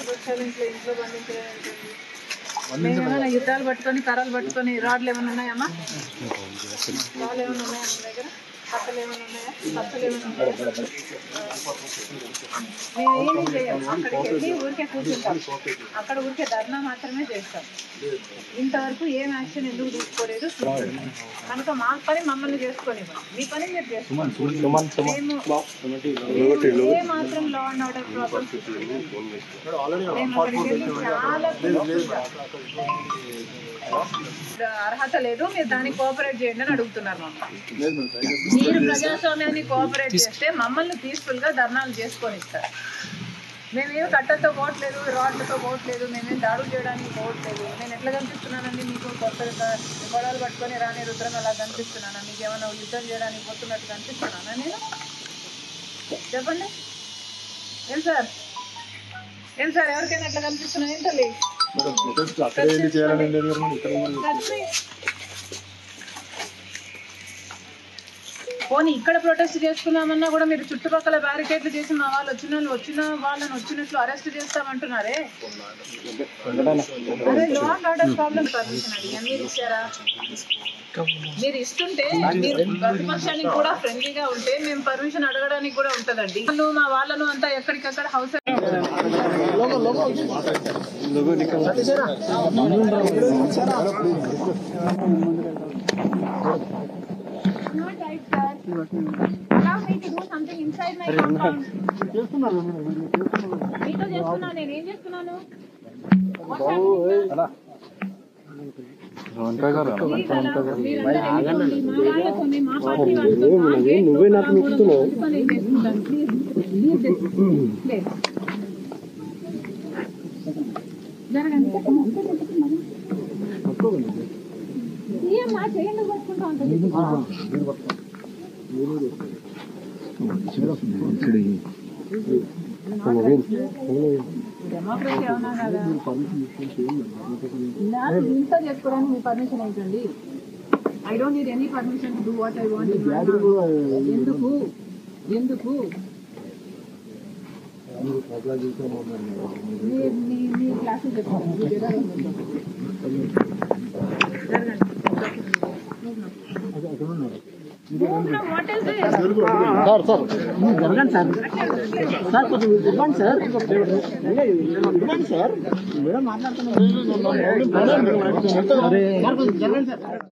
ప్రతిపక్షాలు ఇంట్లో ఇంట్లో బంధించడం ఏంటండి? మేమేమైనా యుద్ధాలు పట్టుకొని కర్రలు పట్టుకొని రాడ్లు ఏమైనా ఉన్నాయమ్మా రాళ్ళు ఏమైనా ఉన్నాయా మీ దగ్గర కట్టలు ఏమైనా ఉన్నాయా కట్టలు ఏమైనా ఉన్నాయా మేము ఏమీ చేయం అక్కడికి వెళ్ళి ఊరికే కూర్చుంటాం అక్కడ ఊరికే ధర్నా మాత్రమే చేస్తాం ఇంతవరకు ఏం యాక్షన్ ఎందుకు తీసుకోలేదు కనుక మా పని మమ్మల్ని చేసుకొని మీ పని మీరు చేసుకోండి మేము మేము ఏ మాత్రం లా అండ్ ఆర్డర్ ప్రాబ్లమ్స్ మేము అక్కడికి వెళ్ళి చాలా అర్హత లేదు మీరు దానికి కోఆపరేట్ చేయండి అని అడుగుతున్నారు మమ్మల్ని మీరు ప్రజాస్వామ్యాన్ని కోఆపరేట్ చేస్తే మమ్మల్ని పీస్ఫుల్ గా ధర్నాలు చేసుకొని ఇస్తారు మేమేం కట్టలతో పోవట్లేదు రాడ్లతో పోవట్లేదు మేమేం దాడులు చేయడానికి పోవట్లేదు నేను ఎట్లా కనిపిస్తున్నానండి మీకు కొత్తగా గొడవలు పట్టుకొని రాని రుద్రం అలా కనిపిస్తున్నానా మీకు ఏమైనా యుద్ధం చేయడానికి పోతున్నట్టు కనిపిస్తున్నానా నేను చెప్పండి ఏం సార్ ఏం సార్ ఎవరికైనా ఎట్లా కనిపిస్తున్నా ఏం తల్లి ఖర్చు. పోనీ ఇక్కడ ప్రొటెస్ట్ చేసుకున్నామన్నా కూడా మీరు చుట్టుపక్కల బ్యారికేడ్లు చేసి మా వాళ్ళు వచ్చిన వాళ్ళు వచ్చిన వాళ్ళని వచ్చినట్లు అరెస్ట్ చేస్తామంటున్నారే అదే law and order problem permission అడిగా మీరు ఇచ్చారా మీరు ఇస్తుంటే మీరు ప్రతిపక్షానికి కూడా ఫ్రెండ్లీగా ఉంటే మేము పర్మిషన్ అడగడానికి కూడా ఉంటదండి వాళ్ళు మా వాళ్ళను అంతా ఎక్కడికక్కడ house not right, sir. Allow me to do something inside my compound. మీతో చేస్తున్నా నేను ఏం చేస్తున్నాను What's happening, sir? మీరందరూ వెళ్ళిపోండి. మా వాళ్ళతోని, మా పార్టీ వాళ్ళతో, మా గేట్ లో నా కూడా కలుపుకొని నేను చేసుకుంటాను. Please, leave this place. జరగండి సీఎం మా చేయండి పట్టుకుంటా ఉంటుంది డెమోక్రసీ అవునా కదా నాకు ఇంట్లో చేసుకోవడానికి మీ పర్మిషన్ ఏంటండి I don't need any permission to do what I want ఎందుకు ఎందుకు మీ- మీ మీ క్లాసులు చెప్తాను మీ జరగండి వాట్ ఈస్ దిస్ జరగండి సార్ సార్ కొంచెం ఇవ్వండి సార్ ఇవ్వండి సార్ మేడం మాట్లాడుతున్నాం సార్ కొంచెం జరగండి సార్